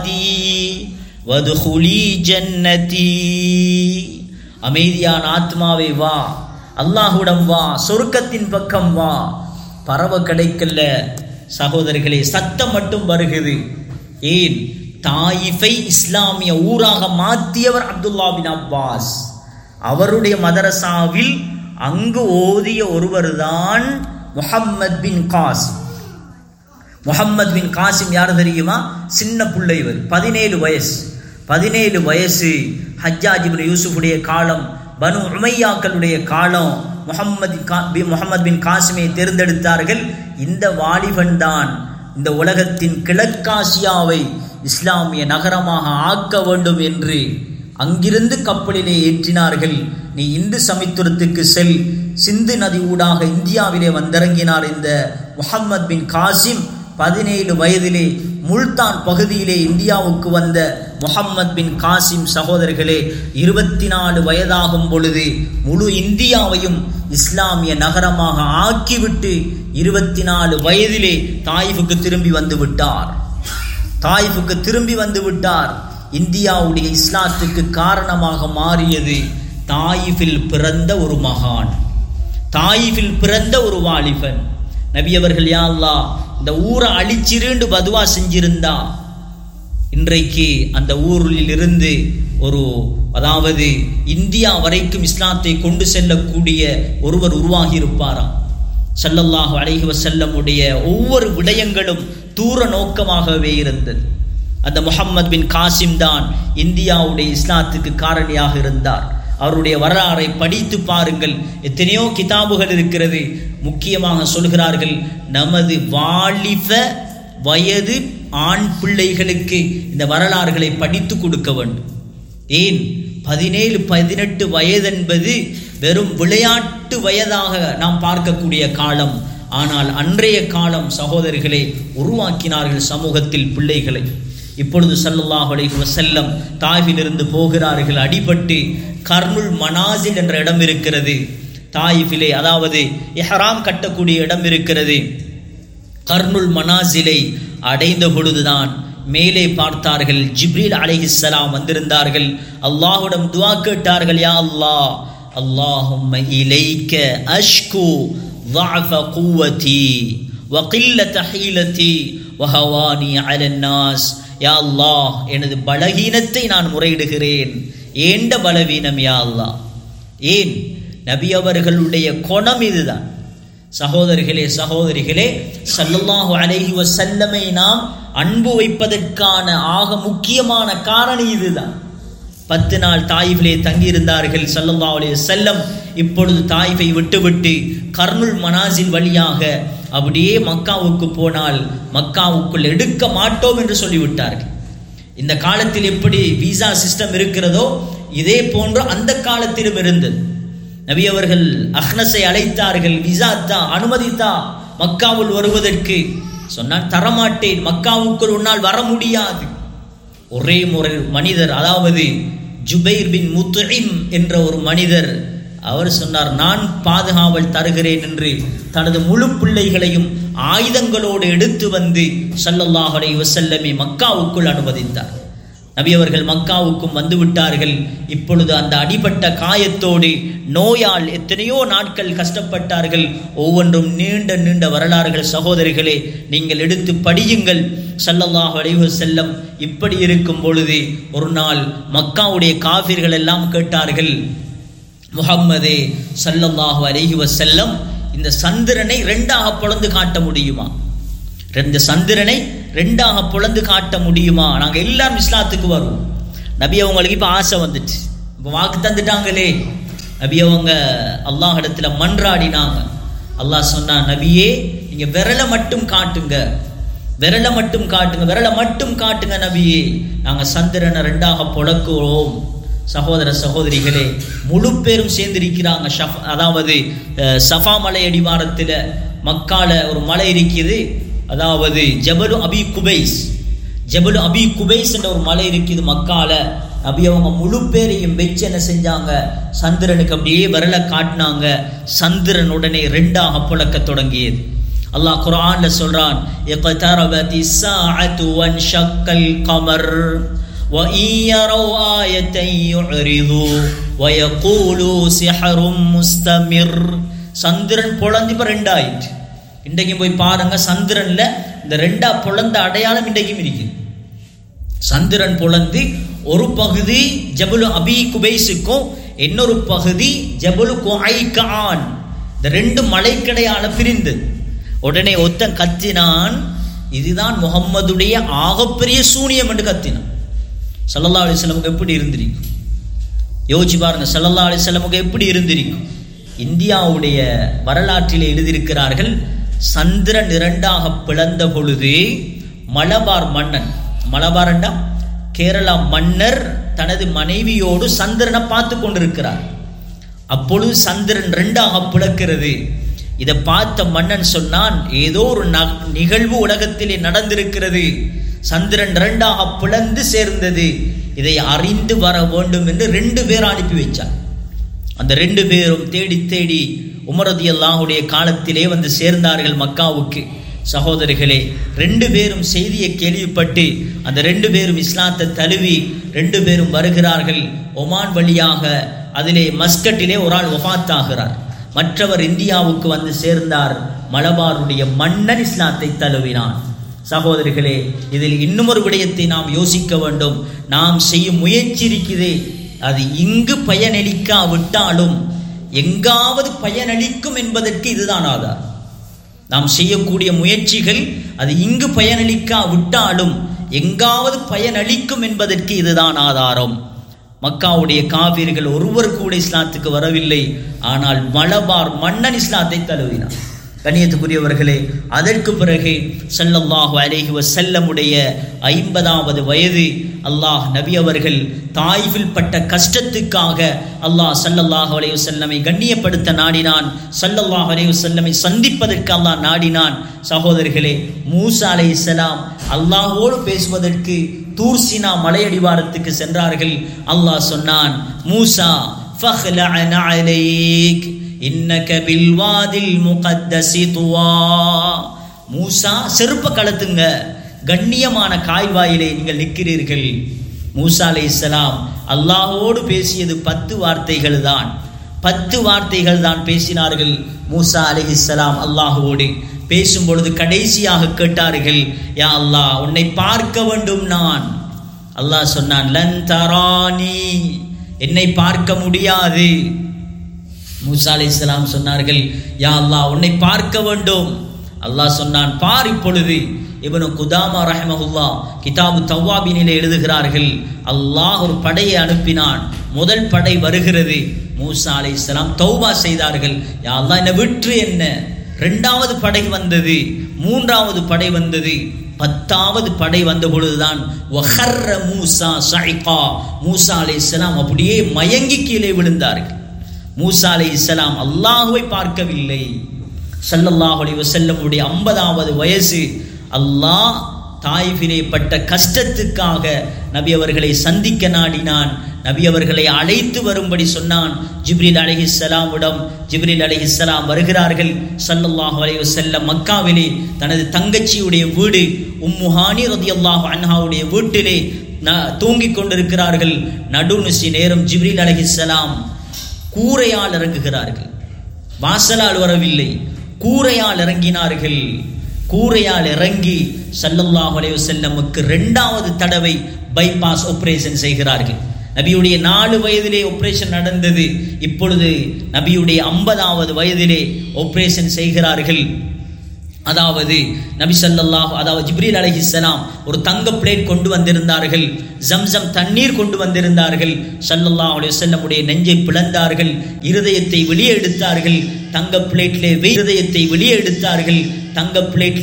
வதுகுலி ஜன்னதி அமைதியான ஆத்மாவே வா அல்லாஹுடம் வா சொர்க்கத்தின் பக்கம் வா பறவை கிடைக்கல சகோதரர்களே சத்தம் மட்டும் வருகிறது ஏன் தாயிஃபை இஸ்லாமிய ஊராக மாற்றியவர் அப்துல்லா பின் அப்பாஸ் அவருடைய மதரசாவில் அங்கு ஓதிய ஒருவர்தான் முஹம்மத் பின் காசிம் முஹம்மத் பின் காசிம் யார் தெரியுமா சின்ன பிள்ளை இவர் பதினேழு வயசு பதினேழு வயசு ஹஜ்ஜாஜ் இப்னு யூசுஃபுடைய காலம் பனு உமையாக்களுடைய காலம் முகம்மது முகமது பின் காசிமை தேர்ந்தெடுத்தார்கள் இந்த வாலிபன் தான் இந்த உலகத்தின் கிழக்காசியாவை இஸ்லாமிய நகரமாக ஆக்க வேண்டும் என்று அங்கிருந்து கப்பலிலே ஏற்றினார்கள் நீ இந்து சமித்துரத்துக்கு செல் சிந்து நதி ஊடாக இந்தியாவிலே வந்திறங்கினார் இந்த முகம்மது பின் காசிம் பதினேழு வயதிலே முல்தான் பகுதியிலே இந்தியாவுக்கு வந்த முகம்மது பின் காசிம் சகோதரர்களே இருபத்தி நாலு வயதாகும் பொழுது முழு இந்தியாவையும் இஸ்லாமிய நகரமாக ஆக்கிவிட்டு இருபத்தி நாலு வயதிலே தாயிஃபுக்கு திரும்பி வந்து விட்டார் தாயிஃபுக்கு திரும்பி வந்து விட்டார் இந்தியாவுடைய இஸ்லாத்துக்கு காரணமாக மாறியது தாயிஃபில் பிறந்த ஒரு மகான் தாயிஃபில் பிறந்த ஒரு வாலிபன் நபி அவர்கள் யா அல்லாஹ் இந்த ஊரை அழிச்சிருண்டு பதுவா செஞ்சிருந்தா இன்றைக்கு அந்த ஊரில் இருந்து ஒரு அதாவது இந்தியா வரைக்கும் இஸ்லாத்தை கொண்டு செல்லக்கூடிய ஒருவர் உருவாகி இருப்பாராம் சல்லல்லாஹு அலைஹி வசல்லமுடைய ஒவ்வொரு விடயங்களும் தூர நோக்கமாகவே இருந்தது அந்த முகம்மது பின் காசிம் தான் இந்தியாவுடைய இஸ்லாத்துக்கு காரணியாக இருந்தார் அவருடைய வரலாறை படித்து பாருங்கள் எத்தனையோ கிதாபுகள் இருக்கிறது முக்கியமாக சொல்கிறார்கள் நமது வாலிப வயது ஆண் பிள்ளைகளுக்கு இந்த வரலாறுகளை படித்து கொடுக்க வேண்டும் ஏன் பதினேழு பதினெட்டு வயது என்பது வெறும் விளையாட்டு வயதாக நாம் பார்க்கக்கூடிய காலம் ஆனால் அன்றைய காலம் சகோதரிகளை உருவாக்கினார்கள் சமூகத்தில் பிள்ளைகளை இப்பொழுது சல்லல்லாஹு அலைஹி வஸல்லம் தாயிஃபிலிருந்து போகிறார்கள் அடிபட்டு கர்னுல் மனாசில் என்ற இடம் இருக்கிறது தாயிஃபிலே அதாவது எஹராம் கட்டக்கூடிய இடம் இருக்கிறது கர்னுல் மனாசிலை அடைந்த பொழுதுதான் மேலே பார்த்தார்கள் ஜிப்ரீல் அலைஹிஸ்ஸலாம் வந்திருந்தார்கள் அல்லாஹ்விடம் துஆ கேட்டார்கள் யா அல்லாஹ் அல்லாஹும்ம இலைக்க அஷ்கு ضعف قوتي وقلة حيلتي وهواني على الناس யா அல்லாஹ் எனது பலகீனத்தை நான் முறையிடுகிறேன் ஏண்ட பலவீனம் யா அல்லாஹ் ஏன் நபி அவர்களுடைய குணம் இதுதான் சகோதரிகளே சகோதரிகளே சல்லல்லாஹு அலைஹி வசல்லமை நாம் அன்பு வைப்பதற்கான ஆக முக்கியமான காரணி இதுதான் பத்து நாள் தாயிஃபிலே தங்கியிருந்தார்கள் சல்லல்லாஹு அலைஹி வஸல்லம் இப்பொழுது தாயிஃபை விட்டுவிட்டு கர்னுல் மனாசில் வழியாக அப்படியே மக்காவுக்கு போனால் மக்காவுக்குள் எடுக்க மாட்டோம் என்று சொல்லிவிட்டார்கள் இந்த காலத்தில் எப்படி விசா சிஸ்டம் இருக்கிறதோ இதே போன்று அந்த காலத்திலும் இருந்தது நபி அவர்கள் அஹ்னஸை அழைத்தார்கள் விசா தா அனுமதித்தா மக்காவுள் வருவதற்கு சொன்னான் தரமாட்டேன் மக்காவுக்குள் உன்னால் வர முடியாது ஒரே முறை மனிதர் அதாவது ஜுபைர் பின் முத்துஇம் என்ற ஒரு மனிதர் அவர் சொன்னார் நான் பாதுகாவல் தருகிறேன் என்று தனது முழு பிள்ளைகளையும் ஆயுதங்களோடு எடுத்து வந்து சல்லல்லாஹ் அலைஹி வஸல்லமை மக்காவுக்குள் அனுமதித்தார் நபி அவர்கள் மக்காவுக்கும் வந்து விட்டார்கள் இப்பொழுது அந்த அடிபட்ட காயத்தோடு நோயால் எத்தனையோ நாட்கள் கஷ்டப்பட்டார்கள் ஒவ்வொன்றும் நீண்ட நீண்ட வரலாறுகள் சகோதரிகளே நீங்கள் எடுத்து படியுங்கள் சல்லல்லாஹ் அலைஹி செல்லம் இப்படி இருக்கும் பொழுது ஒரு நாள் மக்காவுடைய காஃபிர்கள் எல்லாம் கேட்டார்கள் முகம்மதே சல்லல்லாஹு அலைஹி வசல்லம் இந்த சந்திரனை ரெண்டாக பொழந்து காட்ட முடியுமா இந்த சந்திரனை ரெண்டாக பொழந்து காட்ட முடியுமா நாங்கள் எல்லாரும் இஸ்லாத்துக்கு வருவோம் நபி அவங்களுக்கு இப்போ ஆசை வந்துச்சு இப்போ வாக்கு தந்துட்டாங்களே நபி அவங்க அல்லாஹ் இடத்துல மன்றாடினாங்க அல்லாஹ் சொன்னா நபியே நீங்க விரலை மட்டும் காட்டுங்க விரலை மட்டும் காட்டுங்க விரலை மட்டும் காட்டுங்க நபியே நாங்க சந்திரனை ரெண்டாக பொழக்குறோம் சகோதர சகோதரிகளே முழு பேரும் சேர்ந்திருக்கிறாங்க ஷஃப் அதாவது சஃபா மலை அடிவாரத்தில் மக்கால ஒரு மலை இருக்குது அதாவது ஜபலு அபி குபைஸ் ஜபலு அபி குபைஸ் என்ற ஒரு மலை இருக்குது மக்கால நபி அவங்க முழு பேரையும் வச்சு என்ன செஞ்சாங்க சந்திரனுக்கு அப்படியே விரலை காட்டினாங்க சந்திரன் உடனே ரெண்டாக புழக்க தொடங்கியது அல்லாஹ் குர்ஆன்ல சொல்றான் இக்தரபதி ஸாஅத்து வன்ஷக்கல் கமர் وَإِن يَرَوْا آيَةً يُعْرِضُوا وَيَقُولُوا سِحْرٌ مُسْتَمِرٌ சந்திரன் பொழந்து இப்ப ரெண்டாயிட்டு இன்றைக்கும் போய் பாருங்க சந்திரன்ல இந்த ரெண்டா பொழந்த அடையாளம் இன்றைக்கும் இருக்குது சந்திரன் பொழந்து ஒரு பகுதி ஜபுலு அபி குபைஸுக்கும் இன்னொரு பகுதி ஜபுலு குஐகான் இந்த ரெண்டு மலைக்கடையால பிரிந்தது உடனே ஒத்தன் கத்தினான் இதுதான் முகம்மதுடைய ஆகப்பெரிய சூனியம் என்று கத்தினான் சல்லல்லா அலிஸ்லமுக்கு எப்படி இருந்திருக்கும் யோசிச்சு பாருங்க சல்லல்லா அலிஸ்லமுக்கு எப்படி இருந்திருக்கும் இந்தியாவுடைய வரலாற்றில் எழுதியிருக்கிறார்கள் சந்திரன் இரண்டாக பிளந்த பொழுது மலபார் மன்னன் மலபாரண்டா கேரளா மன்னர் தனது மனைவியோடு சந்திரனை பார்த்து கொண்டிருக்கிறார் அப்பொழுது சந்திரன் ரெண்டாக பிளக்கிறது இதை பார்த்த மன்னன் சொன்னான் ஏதோ ஒரு நிகழ்வு உலகத்திலே நடந்திருக்கிறது சந்திரன் ரெண்டாக பிளந்து சேர்ந்தது இதை அறிந்து வர வேண்டும் என்று ரெண்டு பேர் அனுப்பி வச்சார் அந்த ரெண்டு பேரும் தேடி தேடி உமரதி அல்லாஹுடைய காலத்திலே வந்து சேர்ந்தார்கள் மக்காவுக்கு சகோதரிகளே ரெண்டு பேரும் செய்தியை கேள்விப்பட்டு அந்த ரெண்டு பேரும் இஸ்லாத்தை தழுவி ரெண்டு பேரும் வருகிறார்கள் ஒமான் வழியாக அதிலே மஸ்கட்டிலே ஒரு ஆள் ஒஃபாத்தாகிறார் மற்றவர் இந்தியாவுக்கு வந்து சேர்ந்தார் மலபாருடைய மன்னன் இஸ்லாத்தை தழுவினான் சகோதரிகளே இதில் இன்னும் ஒரு விடயத்தை நாம் யோசிக்க வேண்டும் நாம் செய்யும் முயற்சி இருக்குதே அது இங்கு பயனளிக்கா விட்டாலும் எங்காவது பயனளிக்கும் என்பதற்கு இதுதான் ஆதார் நாம் செய்யக்கூடிய முயற்சிகள் அது இங்கு பயனளிக்கா விட்டாலும் எங்காவது பயனளிக்கும் என்பதற்கு இதுதான் ஆதாரம் மக்காவுடைய காவிர்கள் ஒருவர் கூட இஸ்லாத்துக்கு வரவில்லை ஆனால் மலபார் மன்னன் இஸ்லாத்தை தழுவினார் கண்ணியத்துக்குரியவர்களே அதற்கு பிறகு சல்லல்லாஹு அலைஹி வசல்லமுடைய ஐம்பதாவது வயது அல்லாஹ் நபி அவர்கள் தாய்வில் பட்ட கஷ்டத்துக்காக அல்லாஹ் சல்லல்லாஹு அலைஹி வசல்லமை கண்ணியப்படுத்த நாடினான் சல்லல்லாஹு அலைஹி வசல்லமை சந்திப்பதற்கு அல்லாஹ் நாடினான் சகோதரர்களே மூசா அலை இஸ்லாம் அல்லாஹோடு பேசுவதற்கு தூர்சினா மலையடிவாரத்துக்கு சென்றார்கள் அல்லாஹ் சொன்னான் மூசா ஃபஹ்லஅ அலைக் இன்னக பில்வாதில் முகத்தசி துவா மூசா செருப்ப கலத்துங்க கண்ணியமான காய்வாயிலே நீங்கள் நிற்கிறீர்கள் மூசா அலை இஸ்லாம் அல்லாஹோடு பேசியது பத்து வார்த்தைகள் தான் பத்து வார்த்தைகள் தான் பேசினார்கள் மூசா அலி இஸ்லாம் அல்லாஹுவோடு பேசும் பொழுது கடைசியாக கேட்டார்கள் யா அல்லாஹ் உன்னை பார்க்க வேண்டும் நான் அல்லாஹ் சொன்னான் லன் தரானி என்னை பார்க்க முடியாது மூசா அலி இஸ்லாம் சொன்னார்கள் யா அல்லாஹ் உன்னை பார்க்க வேண்டும் அல்லாஹ் சொன்னான் பார் இப்பொழுது இவனு குதாமா ரஹமஹுல்லா கிதாபு தவ்வாபினிலே எழுதுகிறார்கள் அல்லாஹ் ஒரு படையை அனுப்பினான் முதல் படை வருகிறது மூசா அலை இஸ்லாம் தௌபா செய்தார்கள் யா அல்லாஹ் என்ன விற்று என்ன ரெண்டாவது படை வந்தது மூன்றாவது படை வந்தது பத்தாவது படை வந்த பொழுதுதான் வஹர்ர மூசா சைகா மூசா அலை இஸ்லாம் அப்படியே மயங்கி கீழே விழுந்தார்கள் மூசா அலை இஸ்லாம் அல்லாஹுவை பார்க்கவில்லை சல்லல்லாஹு அலைஹி வஸல்லமுடைய ஐம்பதாவது வயசு அல்லாஹ் தாய்ஃபிலே பட்ட கஷ்டத்துக்காக நபி அவர்களை சந்திக்க நாடினான் நபி அவர்களை அழைத்து வரும்படி சொன்னான் ஜிப்ரில் அலிஹிஸ்ஸலாமிடம் ஜிப்ரில் அலிஹிஸ்ஸலாம் வருகிறார்கள் சல்லல்லாஹு அலைஹி வஸல்லம் மக்காவிலே தனது தங்கச்சியுடைய வீடு உம்முஹானி ரதியல்லாஹு அன்ஹாவுடைய வீட்டிலே தூங்கிக் கொண்டிருக்கிறார்கள் நடுநிசி நேரம் ஜிப்ரில் அலிஹிஸ்ஸலாம் கூரையால் இறங்குகிறார்கள் வாசலால் வரவில்லை கூரையால் இறங்கினார்கள் கூரையால் இறங்கி சல்லல்லாஹு அலைஹி வஸல்லமுக்கு ரெண்டாவது தடவை பைபாஸ் ஆபரேஷன் செய்கிறார்கள் நபியுடைய நாலு வயதிலே ஆபரேஷன் நடந்தது இப்பொழுது நபியுடைய ஐம்பதாவது வயதிலே ஆபரேஷன் செய்கிறார்கள் அதாவது நபி சல்லல்லாஹு அதாவது ஜிப்ரீல் அலைஹிஸ்ஸலாம் ஒரு தங்க பிளேட் கொண்டு வந்திருந்தார்கள் ஜம்சம் தண்ணீர் கொண்டு வந்திருந்தார்கள் சல்லல்லாஹு அலைஹி வஸல்லமுடைய நெஞ்சை பிளந்தார்கள் இருதயத்தை வெளியே எடுத்தார்கள் தங்க பிளேட்டிலே இருதயத்தை வெளியே எடுத்தார்கள் தங்க பிளேட்